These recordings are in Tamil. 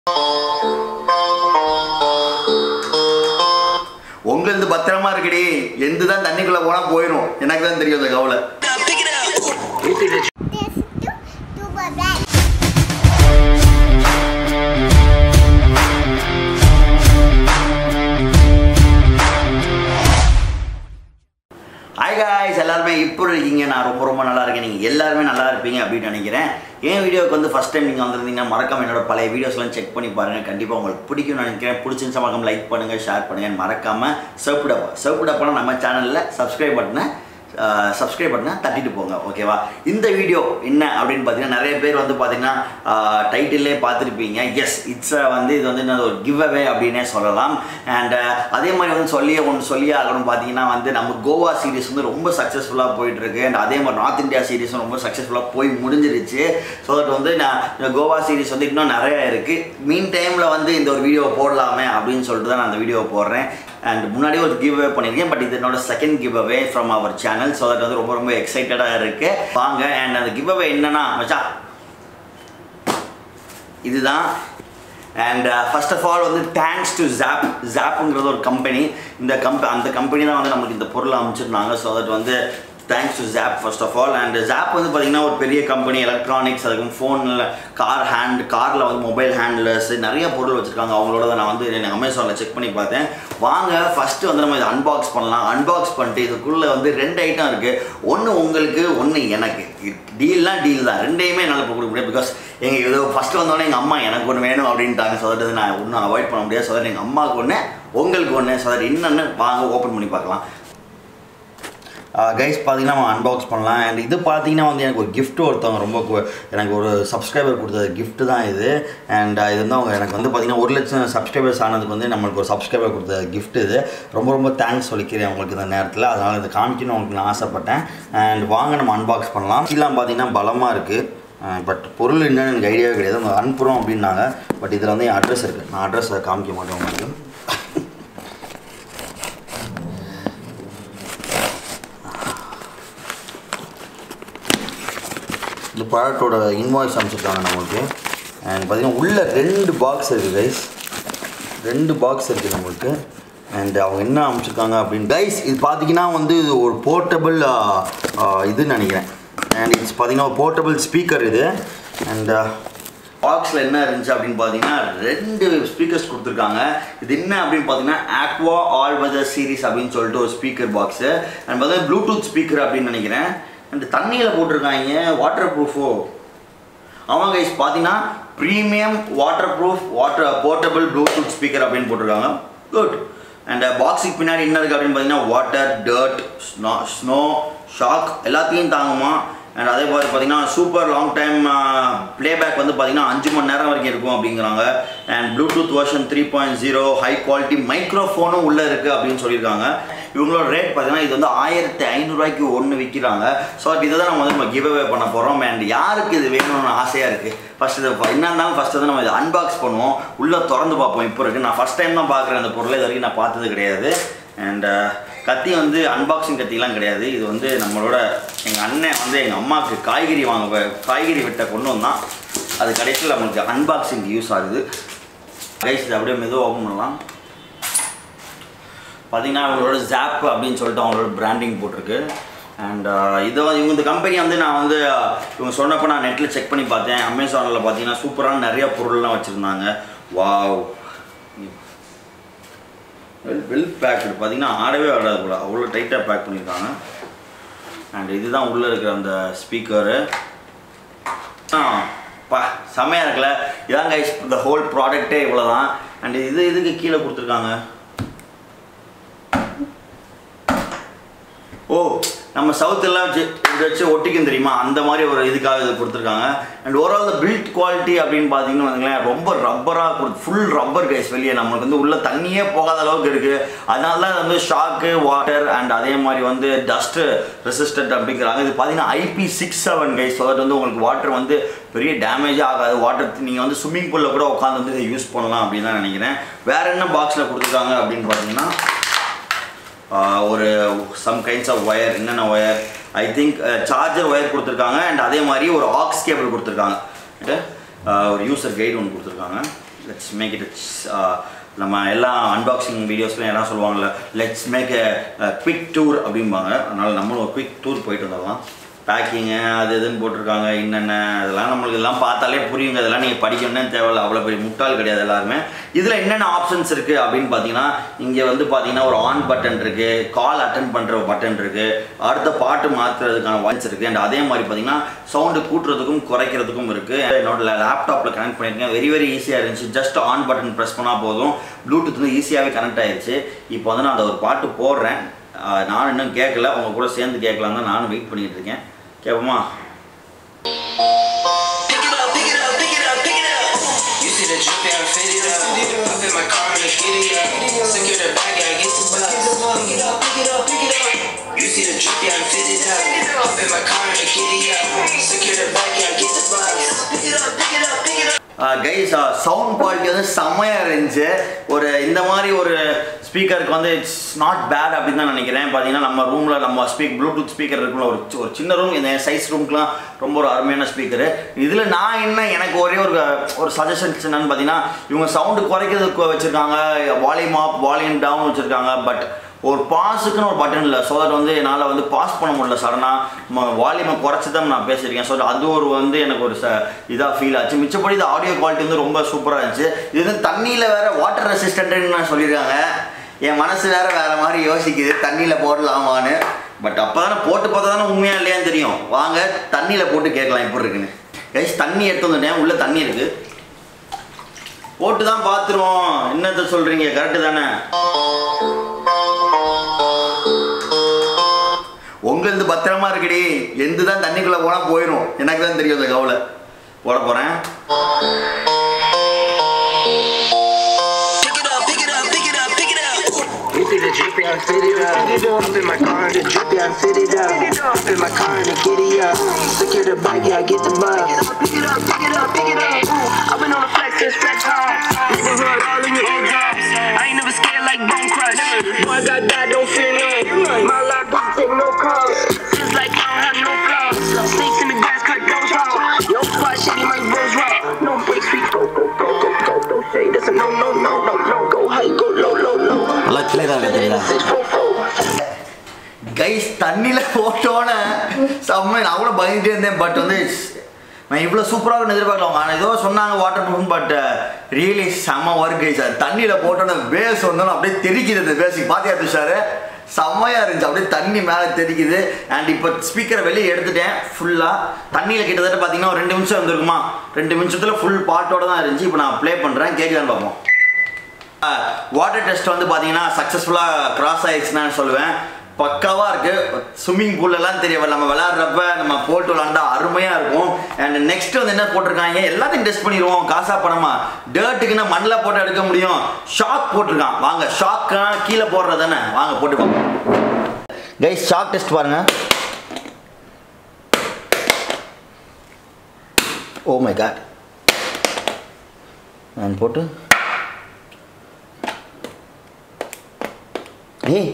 உங்களது பத்திரமா இருக்குடி எந்த தான் தண்ணிக்குள்ள போனா போயிடும் எனக்கு தான் தெரியும் அந்த கவலை This to to my bag. Hi guys எல்லாருமே இப்போ இருக்கீங்க நான் ரொம்ப ரொம்ப நல்லா இருக்கேன் நீங்கள் எல்லாருமே நல்லா இருப்பீங்க அப்படின்னு நினைக்கிறேன் என் வீடியோக்கு வந்து ஃபஸ்ட் டைம் நீங்கள் வந்திருந்தீங்கன்னா மறக்காம என்னோட பழைய வீடியோஸ்லாம் செக் பண்ணி பாருங்கள் கண்டிப்பாக உங்களுக்கு பிடிக்கும்னு நினைக்கிறேன் பிடிச்சிருந்தா மறக்காம லைக் பண்ணுங்கள் ஷேர் பண்ணுங்கள் மறக்காமல் சர்ப்டப்பா சர்ப்டப்பான நம்ம சேனலில் சப்ஸ்கிரைப் பட்டனை சப்ஸ்கிரைப் பண்ண தட்டிட்டு போங்க ஓகேவா இந்த வீடியோ என்ன அப்படின்னு பார்த்தீங்கன்னா நிறைய பேர் வந்து பார்த்தீங்கன்னா டைட்டிலே பார்த்துருப்பீங்க எஸ் இட்ஸ் வந்து இது வந்து என்னது ஒரு கிவ் அவே அப்படின்னே சொல்லலாம் அண்ட் அதே மாதிரி வந்து சொல்லியே ஒன்று சொல்லியே ஆகணும் பார்த்தீங்கன்னா வந்து நம்ம கோவா சீரிஸ் வந்து ரொம்ப சக்ஸஸ்ஃபுல்லாக போயிட்டு இருக்கு அண்ட் அதே மாதிரி நார்த் இந்தியா சீரிஸும் ரொம்ப சக்ஸஸ்ஃபுல்லாக போய் முடிஞ்சிருச்சு ஸோ தட் வந்து நான் இந்த கோவா சீரிஸ் வந்து இன்னும் நிறைய இருக்குது மீன் டைமில் வந்து இந்த ஒரு வீடியோ போடலாமே அப்படின்னு சொல்லிட்டு தான் நான் அந்த வீடியோ போடுறேன் அண்ட் முன்னாடி ஒரு கிவ் அவே பண்ணியிருக்கேன் பட் இது என்னோட second give away from our channel so that வந்து ரொம்ப ரொம்ப எக்ஸைட்டடாக இருக்கு வாங்க அண்ட் அந்த கிவ் அவே என்னன்னா மச்சா இதுதான் அண்ட் ஃபர்ஸ்ட் ஆஃப் ஆல் வந்து தேங்க்ஸ் டு ஜாப் ஜாப்புங்கிறது ஒரு கம்பெனி இந்த கம்ப அந்த கம்பெனி தான் வந்து நமக்கு இந்த பொருளை அமைச்சிருந்தாங்க ஸோ தட் வந்து thanks to job first of all and job வந்து பார்த்தீங்கன்னா ஒரு பெரிய கம்பெனி எலக்ட்ரானிக்ஸ் அதுக்கு ஃபோனில் கார் ஹேண்ட் காரில் வந்து மொபைல் ஹேண்ட்லர்ஸ் நிறைய பொருள் வச்சுருக்காங்க அவங்களோட நான் வந்து எனக்கு அமேசானில் செக் பண்ணி பார்த்தேன் வாங்க ஃபஸ்ட்டு வந்து நம்ம இதை அன்பாக்ஸ் பண்ணலாம் அன்பாக்ஸ் பண்ணிட்டு இதுக்குள்ளே வந்து ரெண்டு ஐட்டம் இருக்குது ஒன்று உங்களுக்கு ஒன்று எனக்கு டீல்லாம் டீல் தான் ரெண்டையுமே என்னால் இப்போ கொடுக்க முடியாது பிகாஸ் எங்கள் ஏதோ ஃபஸ்ட்டு வந்தோடனே எங்கள் அம்மா எனக்கு ஒன்று வேணும் அப்படின்ட்டாங்க ஸோ தட் நான் ஒன்றும் அவாய்ட் பண்ண முடியாது ஸோ தட் எங்கள் அம்மாவுக்கு ஒன்று உங்களுக்கு ஒன்று ஸோ தட் என்னென்னு வாங்க ஓப்பன் பண்ணி பார்க்கலாம் கைஸ் பார்த்தீங்கன்னா நம்ம அன்பாக்ஸ் பண்ணலாம் அண்ட் இது பார்த்தீங்கன்னா வந்து எனக்கு ஒரு gift ஒருத்தவங்க ரொம்ப கு- எனக்கு ஒரு சப்ஸ்கிரைபர் கொடுத்த gift தான் இது அண்ட் இது வந்து அவங்க எனக்கு வந்து பார்த்தீங்கன்னா ஒரு லட்சம் சப்ஸ்கிரைபர்ஸ் ஆனதுக்கு வந்து நம்மளுக்கு ஒரு சப்ஸ்கிரைபர் கொடுத்த gift இது ரொம்ப ரொம்ப தேங்க்ஸ் சொல்லிக்கிறேன் உங்களுக்கு இந்த நேரத்தில் அதனால் இதை காமிக்கணும் உங்களுக்கு நான் ஆசைப்பட்டேன் அண்ட் வாங்க நம்ம அன்பாக்ஸ் பண்ணலாம் இதெல்லாம் பார்த்தீங்கன்னா பலமாக இருக்குது பட் பொருள் என்னன்னு எனக்கு ஐடியாவே கிடையாது அவங்க அனுப்புகிறோம் அப்படின்னாங்க பட் இதில் வந்து என் அட்ரஸ் இருக்குது நான் அட்ரஸ் காமிக்க மாட்டேன் உங்களுக்கு இந்த ப்ராடக்டோட இன்வாய்ஸ் அனுப்பிச்சிருக்காங்க நம்மளுக்கு அண்ட் பார்த்தீங்கன்னா உள்ள ரெண்டு பாக்ஸ் இருக்குது கைஸ் ரெண்டு பாக்ஸ் இருக்குது நம்மளுக்கு அண்ட் அவங்க என்ன அனுப்பிச்சிருக்காங்க அப்படின்னு கைஸ் இது பார்த்தீங்கன்னா வந்து இது ஒரு போர்ட்டபிள் இதுன்னு நினைக்கிறேன் அண்ட் இட்ஸ் பார்த்தீங்கன்னா ஒரு போர்ட்டபிள் ஸ்பீக்கர் இது அண்ட் பாக்ஸில் என்ன இருந்துச்சு அப்படின்னு பார்த்தீங்கன்னா ரெண்டு ஸ்பீக்கர்ஸ் கொடுத்துருக்காங்க இது என்ன அப்படின்னு பார்த்தீங்கன்னா ஆக்வா ஆல் வெதர் சீரிஸ் அப்படின்னு சொல்லிட்டு ஒரு ஸ்பீக்கர் பாக்ஸு அண்ட் பார்த்தீங்கன்னா ப்ளூடூத் ஸ்பீக்கர் அப்படின்னு நினைக்கிறேன் அண்ட் தண்ணியில் போட்டிருக்காங்க வாட்டர் ப்ரூஃபோ ஆமாம் கைஸ் பார்த்தீங்கன்னா premium water proof water portable Bluetooth speaker அப்படின்னு போட்டிருக்காங்க குட் அண்ட் பாக்ஸுக்கு பின்னாடி என்ன இருக்குது அப்படின்னு பார்த்தீங்கன்னா water dirt snow snow shock எல்லாத்தையும் தாங்குமா அண்ட் அதே மாதிரி பார்த்தீங்கன்னா சூப்பர் லாங் டைம் ப்ளேபேக் வந்து பார்த்தீங்கன்னா அஞ்சு மணி நேரம் வரைக்கும் இருக்கும் அப்படிங்கிறாங்க and Bluetooth version three point zero high quality மைக்ரோஃபோனும் உள்ளே இருக்குது அப்படின்னு சொல்லியிருக்காங்க இவங்களோட ரேட் பார்த்தீங்கன்னா இது வந்து ஆயிரத்தி ஐநூறுரூவாய்க்கு ஒன்று விற்கிறாங்க ஸோ இதை தான் நம்ம வந்து நம்ம கிவ் அவே பண்ண போகிறோம் அண்ட் யாருக்கு இது வேணும்னு ஆசையாக இருக்குது ஃபஸ்ட் இது என்ன இருந்தாலும் ஃபஸ்ட்டு வந்து நம்ம இதை அன்பாக்ஸ் பண்ணுவோம் உள்ளே திறந்து பார்ப்போம் இப்போ இருக்குது நான் ஃபஸ்ட் டைம் தான் பார்க்குறேன் அந்த பொருளை இது வரைக்கும் நான் பார்த்தது கிடையாது அண்ட் கத்தி வந்து அன்பாக்சிங் கத்திலாம் கிடையாது இது வந்து நம்மளோட எங்கள் அண்ணன் வந்து எங்கள் அம்மாவுக்கு காய்கறி வாங்க போ- காய்கறி வெட்ட கொண்டு வந்தான் அது கடைசியில் நம்மளுக்கு அன்பாக்சிங் யூஸ் ஆகுது கைஸ் இது அப்படியே மெதுவாக ஓப்பன் பண்ணலாம் பார்த்தீங்கன்னா அவங்களோட ஜாப் அப்படின்னு சொல்லிட்டு அவங்களோட பிராண்டிங் போட்டிருக்கு அண்ட் இதை வந்து இவங்க இந்த கம்பெனி வந்து நான் வந்து uh, இவங்க சொன்னப்போ நான் நெட்டில் செக் பண்ணி பார்த்தேன் அமேசானில் பார்த்தீங்கன்னா சூப்பரான நிறைய பொருள்லாம் வச்சுருந்தாங்க வாவ் வெல் வெல் பேக்டு பார்த்தீங்கன்னா ஆடவே ஆடாது போல அவ்வளோ டைட்டாக பேக் பண்ணியிருக்காங்க அண்ட் இதுதான் உள்ளே இருக்கிற அந்த ஸ்பீக்கரு பா செம்மையாக இருக்குல்ல இதான் கைஸ் இந்த ஹோல் ப்ராடக்ட்டே இவ்வளோ தான் அண்ட் இது இதுக்கு கீழே கொடுத்துருக்காங்க ஓ நம்ம சவுத் எல்லாம் வச்சு இதை வச்சு ஒட்டிக்கும் தெரியுமா அந்த மாதிரி ஒரு இதுக்காக இது கொடுத்துருக்காங்க and overall the build quality அப்படின்னு பார்த்தீங்கன்னா வந்துங்களேன் ரொம்ப ரப்பராக கொடுத்து ஃபுல் ரப்பர் கைஸ் வெளியே நம்மளுக்கு வந்து உள்ள தண்ணியே போகாத அளவுக்கு இருக்குது அதனால தான் இது வந்து ஷாக்கு வாட்டர் அண்ட் அதே மாதிரி வந்து டஸ்ட்டு ரெசிஸ்டன்ட் அப்படிங்கிறாங்க இது பார்த்தீங்கன்னா IP six seven guys so வந்து உங்களுக்கு வாட்டர் வந்து பெரிய டேமேஜே ஆகாது வாட்டர் நீங்கள் வந்து ஸ்விம்மிங் பூலில் கூட உட்காந்து வந்து இதை யூஸ் பண்ணலாம் அப்படின்னு தான் நினைக்கிறேன் வேற என்ன பாக்ஸில் கொடுத்துருக்காங்க அப்படின்னு பார்த்தீங்கன்னா ஆஹ் ஒரு சம் கைண்ட்ஸ் ஆஃப் ஒயர் என்னென்ன wire I think charger wire கொடுத்துருக்காங்க அண்ட் அதே மாதிரி ஒரு ஆக்ஸ் கேபிள் கொடுத்துருக்காங்க Okay? ஆஹ் ஒரு யூசர் கைடு ஒன்று கொடுத்துருக்காங்க லெட்ஸ் மேக் இட் நம்ம எல்லா அன்பாக்சிங் வீடியோஸ்லையும் எல்லாம் சொல்லுவாங்கல்ல let's make a quick tour அப்படிம்பாங்க அதனால் நம்மளும் ஒரு குவிக் டூர் போயிட்டு வந்துடலாம் பேக்கிங்கு அது இதுன்னு போட்டிருக்காங்க என்னென்ன அதெல்லாம் நம்மளுக்கு எல்லாம் பார்த்தாலே புரியுங்க அதெல்லாம் நீங்கள் படிக்கணும்னு தேவையில்ல அவ்வளோ பெரிய முட்டாள் கிடையாது எல்லாருமே இதில் என்னென்ன ஆப்ஷன்ஸ் இருக்குது அப்படின்னு பார்த்தீங்கன்னா இங்கே வந்து பார்த்தீங்கன்னா ஒரு ஆன் பட்டன் இருக்குது கால் அட்டன் பண்ணுற பட்டன் இருக்குது அடுத்த பாட்டு மாற்றுறதுக்கான வாய்ஸ் இருக்குது அண்ட் அதே மாதிரி பார்த்தீங்கன்னா சவுண்டு கூட்டுறதுக்கும் குறைக்கிறதுக்கும் இருக்குது என்னோட லேப்டாப்பில் கனெக்ட் பண்ணியிருக்கேன் வெரி வெரி ஈஸியாக இருந்துச்சு ஜஸ்ட் ஆன் பட்டன் ப்ரெஸ் பண்ணால் போதும் ப்ளூடூத் வந்து ஈஸியாகவே கனெக்ட் ஆயிருச்சு இப்போ வந்து நான் அந்த ஒரு பாட்டு போடுறேன் ஆஹ் நான் இன்னும் கேட்கல உங்க கூட சேர்ந்து கேட்கலாம் தான் நானும் வெயிட் பண்ணிட்டு இருக்கேன் கேட்போமா Pick it up, pick it up, pick it up, pick it up. You see the drip, yeah, I fit it up. Up in my car and get it up. Secure the bag, yeah, I get the bus. Pick it up, pick it up, pick it up. You see the drip, yeah, I fit it up. Up in my car and get it up. Secure the bag, yeah, I get the bus. Pick it up, pick it up, pick it up. Guys sound quality வந்து செம்மையாக இருந்துச்சு ஒரு இந்த மாதிரி ஒரு ஸ்பீக்கருக்கு வந்து இட்ஸ் நாட் பேட் அப்படின்னு தான் நினைக்கிறேன் பார்த்தீங்கன்னா நம்ம ரூமில் நம்ம ஸ்பீக் ப்ளூடூத் ஸ்பீக்கர் இருக்குல்ல ஒரு சி- ஒரு சின்ன ரூம் இந்த சைஸ் ரூம்க்குலாம் ரொம்ப ஒரு அருமையான ஸ்பீக்கரு இதில் நான் என்ன எனக்கு ஒரே ஒரு ஒரு சஜஷன்ஸ் என்னன்னு பார்த்தீங்கன்னா இவங்க சவுண்டு குறைக்கிறதுக்கு வச்சுருக்காங்க வால்யூம் அப் வால்யூம் டவுன் வச்சுருக்காங்க பட் ஒரு பாஸுக்குன்னு ஒரு பட்டன் இல்லை ஸோ தட் வந்து என்னால் வந்து பாஸ் பண்ண முடியல சடனாக வால்யூமை குறைச்சி தான் நான் பேசியிருக்கேன் ஸோ அது ஒரு வந்து எனக்கு ஒரு ச இதாக ஃபீல் ஆச்சு மிச்சப்படி இது ஆடியோ குவாலிட்டி வந்து ரொம்ப சூப்பராக இருந்துச்சு இது வந்து தண்ணியில் வேற வாட்டர் ரெசிஸ்டன்ட்னு நான் சொல்லியிருக்காங்க என் மனசு வேற வேற மாதிரி யோசிக்குது தண்ணியில் போடலாமான்னு பட் அப்போ தானே போட்டு பார்த்தா தானே உண்மையா இல்லையான்னு தெரியும் வாங்க தண்ணியில் போட்டு கேட்கலாம் எப்படி இருக்குன்னு கைஸ் தண்ணி எடுத்து வந்துட்டேன் உள்ளே தண்ணி இருக்குது போட்டு தான் பார்த்துருவோம் என்னத்த சொல்கிறீங்க கரெக்டு தானே உங்களது பத்திரமா இருக்குடி எந்த தான் தண்ணிக்குள்ள போனா போயிடும் எனக்கு தான் தெரியும் அந்த கவலை போட போறேன் Pick it up, pick it up, pick it up, pick it up. You see the drip, yeah, I fit it up. Up in my car and the drip, yeah, I fit it up. Up in my car and the giddy up. Secure the bag, yeah, I get the bus. Pick it up, pick it up, pick it up. I've been on the flex since flex hard. Neighborhood all in your old jobs. I ain't never scared like Bone Crush. Boy, I got that, don't fear none. My life don't take no calls. Just like I don't have no flaws. Snakes in the grass, cut those raw. Yo, spot shitty, my bros raw. No breaks, we go, go, go, go, go. No shade, that's a no, no, no, no, no. Go high, go low, low, low. நல்லா கிளியராக இருக்குங்களா Six, four, four. கைஸ் தண்ணியில் போட்டோன்னே செம்ம நான் கூட பயந்துட்டே இருந்தேன் பட் வந்து நான் இவ்வளோ சூப்பராக எதிர்பார்க்கலாம் ஆனால் ஏதோ சொன்னாங்க வாட்டர் ப்ரூஃப் பட் ரியலி செம்ம ஒர்க் கைஸ் அது தண்ணியில் போட்டோன்னே பேஸ் வந்தோன்னு அப்படியே தெரிக்கிறது பேசிக் பார்த்தியா துஷாரு செம்மையாக இருந்துச்சு அப்படியே தண்ணி மேலே தெரிக்குது அண்ட் இப்போ ஸ்பீக்கரை வெளியே எடுத்துட்டேன் ஃபுல்லாக தண்ணியில் கிட்டத்தட்ட பார்த்தீங்கன்னா ஒரு ரெண்டு நிமிஷம் இருந்திருக்குமா ரெண்டு நிமிஷத்தில் ஃபுல் பாட்டோட தான் இருந்துச்சு இப்போ நான் ப்ளே பண்ணுறேன் கேட்கலான்னு பார்ப்போம் வாட்டர் டெஸ்ட் வந்து பார்த்தீங்கன்னா சக்ஸஸ்ஃபுல்லாக கிராஸ் ஆயிடுச்சுன்னு நான் சொல்லுவேன் பக்காவாக இருக்குது ஸ்விம்மிங் பூல்லலாம் தெரியும் நம்ம விளையாடுறப்ப நம்ம போட்டு விளாண்டா அருமையாக இருக்கும் அண்ட் நெக்ஸ்ட் வந்து என்ன போட்டிருக்காங்க எல்லாத்தையும் டெஸ்ட் பண்ணிடுவோம் காசா பணமா டேர்ட்டுக்குன்னா மண்ணில் போட்டு எடுக்க முடியும் ஷாக் போட்டிருக்கான் வாங்க ஷாக்கா கீழே போடுறது தானே வாங்க போட்டு பார்ப்போம் கைஸ் ஷாக் டெஸ்ட் பாருங்க ஓ மை காட் நான் போட்டு ஏய்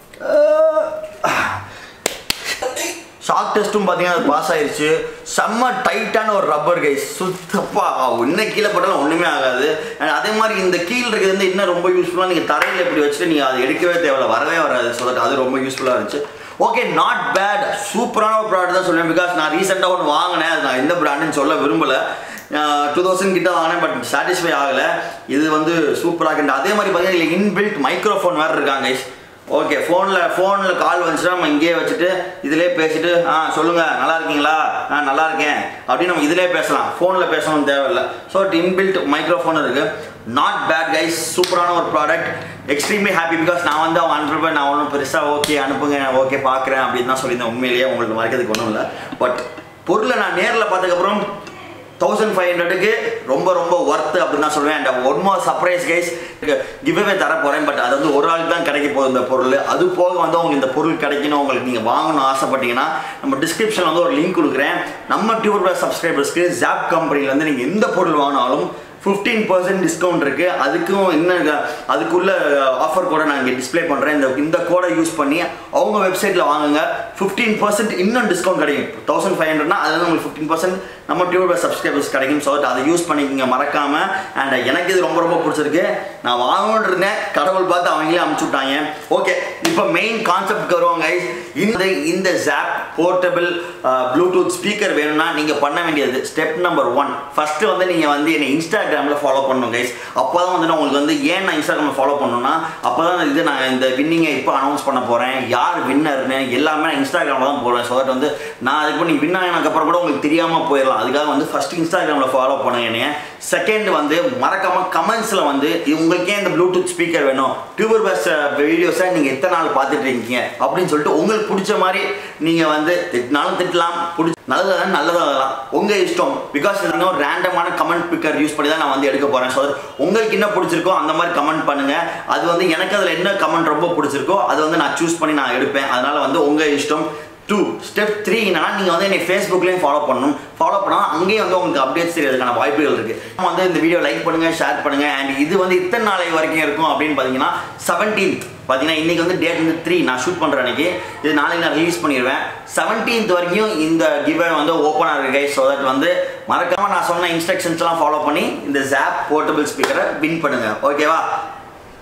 ஷாக் டெஸ்ட்டும் பார்த்தீங்கன்னா அது பாஸ் ஆயிருச்சு செம்ம டைட்டான ஒரு ரப்பர் கைஸ் சுத்தப்பா இன்னும் கீழே போட்டாலும் ஒன்றுமே ஆகாது And அதே மாதிரி இந்த கீழ் இருக்கிறது வந்து இன்னும் ரொம்ப யூஸ்ஃபுல்லாக நீங்கள் தரையில் இப்படி வச்சுட்டு நீங்கள் அதை எடுக்கவே தேவையில்ல வரவே வராது ஸோ தட் அது ரொம்ப யூஸ்ஃபுல்லாக இருந்துச்சு ஓகே நாட் பேட் சூப்பரான ஒரு ப்ராடக்ட் தான் சொல்லுவேன் பிகாஸ் நான் ரீசெண்டாக ஒன்று வாங்கினேன் அது நான் எந்த ப்ராண்டுன்னு சொல்ல விரும்பலை டூ தௌசண்ட் கிட்ட வாங்கினேன் பட் சாட்டிஸ்ஃபை ஆகலை இது வந்து சூப்பராக இருக்கு அதே மாதிரி பார்த்தீங்கன்னா இதில் இன்பில்ட் மைக்ரோஃபோன் வேறு இருக்காங்க guys ஓகே ஃபோனில் ஃபோனில் கால் வந்துச்சுன்னா நம்ம இங்கேயே வச்சுட்டு இதிலே பேசிட்டு ஆ சொல்லுங்கள் நல்லா இருக்கீங்களா ஆ நல்லா இருக்கேன் அப்படின்னு நம்ம இதிலே பேசலாம் ஃபோனில் பேசணும் தேவையில்லை ஸோ இன்பில்ட் மைக்ரோஃபோன் இருக்குது நாட் பேட் கைஸ் சூப்பரான ஒரு ப்ராடக்ட் எக்ஸ்ட்ரீம்லி ஹாப்பி பிகாஸ் நான் வந்து அவங்க அனுப்புறப்ப நான் ஒன்றும் பெருசாக ஓகே அனுப்புங்க ஓகே பார்க்குறேன் அப்படின்னு தான் சொல்லியிருந்தேன் உண்மையிலேயே உங்களுக்கு மறைக்கிறதுக்கு ஒன்றும் இல்லை பட் பொருளை நான் நேரில் பார்த்ததுக்கப்புறம் தௌசண்ட் ஃபைவ் ஹண்ட்ரடுக்கு ரொம்ப ரொம்ப ஒர்த்து அப்படின்னு தான் சொல்லுவேன் and one more surprise guys giveaway தர போகிறேன் பட் அது வந்து ஒரு ஆளுக்கு தான் கிடைக்க போகுது இந்த பொருள் அது போக வந்து உங்களுக்கு இந்த பொருள் கிடைக்கணும் உங்களுக்கு நீங்கள் வாங்கணும்னு ஆசைப்பட்டீங்கன்னா நம்ம டிஸ்கிரிப்ஷனில் வந்து ஒரு லிங்க் கொடுக்குறேன் நம்ம டியூபர் ப்ளஸ் சப்ஸ்கிரைபர்ஸ்க்கு ஜாப் கம்பெனியில் வந்து நீங்கள் எந்த பொருள் வாங்கினாலும் ஃபிஃப்டீன் பர்சன்ட் டிஸ்கவுண்ட் இருக்குது அதுக்கும் என்ன அதுக்குள்ள ஆஃபர் கூட நான் இங்கே டிஸ்ப்ளே பண்ணுறேன் இந்த இந்த கோடை யூஸ் பண்ணி அவங்க வெப்சைட்டில் வாங்குங்க ஃபிஃப்டீன் பர்சன்ட் இன்னும் டிஸ்கவுண்ட் கிடைக்கும் தௌசண்ட் ஃபைவ் ஹண்ட்ரட்னா அது வந்து உங்களுக்கு ஃபிஃப்டீன் பர்சன்ட் நம்ம டியூப் சப்ஸ்கிரைபர்ஸ் கிடைக்கும் ஸோ அதை யூஸ் பண்ணிக்கோங்க மறக்காம அண்ட் எனக்கு இது ரொம்ப ரொம்ப பிடிச்சிருக்கு நான் வாங்கணும்னு இருந்தேன் கடவுள் பார்த்து அவங்களே அமுச்சு விட்டாங்க ஓகே இப்போ மெயின் கான்செப்ட் வருவாங்க guys. இந்த இந்த ஜாப் போர்ட்டபிள் ப்ளூடூத் ஸ்பீக்கர் வேணும்னா நீங்கள் பண்ண வேண்டியது ஸ்டெப் நம்பர் ஒன் ஃபஸ்ட்டு வந்து நீங்கள் வந்து என்னை இன்ஸ்டாகிராமில் ஃபாலோ பண்ணணும் கைஸ் அப்போ தான் வந்து நான் உங்களுக்கு வந்து ஏன் நான் இன்ஸ்டாகிராமில் ஃபாலோ பண்ணணும்னா அப்போ தான் இது நான் இந்த வின்னிங்கை இப்போ அனௌன்ஸ் பண்ண போகிறேன் யார் வின்னர்னு எல்லாமே நான் இன்ஸ்டாகிராமில் தான் போடுவேன் ஸோ தட் வந்து நான் அதுக்கு நீ வின் ஆனதுக்கப்புறம் கூட உங்களுக்கு தெரியாமல் போயிடலாம் அதுக்காக வந்து ஃபஸ்ட் இன்ஸ்டாகிராமில் ஃபாலோ பண்ணுங்க என்னைய செகண்ட் வந்து மறக்காம கமெண்ட்ஸில் வந்து இது உங்களுக்கே இந்த ப்ளூடூத் ஸ்பீக்கர் வேணும் டியூபர் பஸ் வீடியோஸை நீங்கள் எத்தனை நாள் பார்த்துட்டு இருக்கீங்க அப்படின்னு சொல்லிட்டு உங்களுக்கு பிடிச்ச மாதிரி நீங்கள் வந்து திட்டினாலும் திட்டலாம் பிடிச்ச நல்லதா நல்லதாக உங்கள் இஷ்டம் பிகாஸ் இன்னும் ரேண்டமான கமெண்ட் பிக்கர் யூஸ் பண்ணி தான் நான் வந்து எடுக்க போகிறேன் ஸோ உங்களுக்கு என்ன பிடிச்சிருக்கோ அந்த மாதிரி கமெண்ட் பண்ணுங்கள் அது வந்து எனக்கு அதில் என்ன கமெண்ட் ரொம்ப பிடிச்சிருக்கோ அது வந்து நான் சூஸ் பண்ணி நான் எடுப்பேன் அதனால் வந்து உங்கள் இஷ்டம் டூ ஸ்டெப் த்ரீ என்னன்னா நீங்கள் வந்து என்னை ஃபேஸ்புக்லேயும் ஃபாலோ பண்ணணும் ஃபாலோ பண்ணால் அங்கேயும் வந்து உங்களுக்கு அப்டேட்ஸ் தெரியறதுக்கான வாய்ப்புகள் இருக்குது நம்ம வந்து இந்த வீடியோ லைக் பண்ணுங்கள் ஷேர் பண்ணுங்கள் அண்ட் இது வந்து இத்தனை நாளை வரைக்கும் இருக்கும் அப்படின்னு பார்த்தீங்கன்னா செவன்டீன்த் பார்த்தீங்கன்னா இன்றைக்கி வந்து டேட் வந்து த்ரீ நான் ஷூட் பண்ணுற அன்னைக்கு இது நாளைக்கு நான் ரிலீஸ் பண்ணிடுவேன் செவன்டீன்த் வரைக்கும் இந்த கிவ்வே வந்து ஓப்பனாக இருக்கு கைஸ் ஸோ தட் வந்து மறக்காமல் நான் சொன்ன இன்ஸ்ட்ரக்ஷன்ஸ்லாம் ஃபாலோ பண்ணி இந்த ஜாப் போர்ட்டபிள் ஸ்பீக்கரை வின் பண்ணுங்கள் ஓகேவா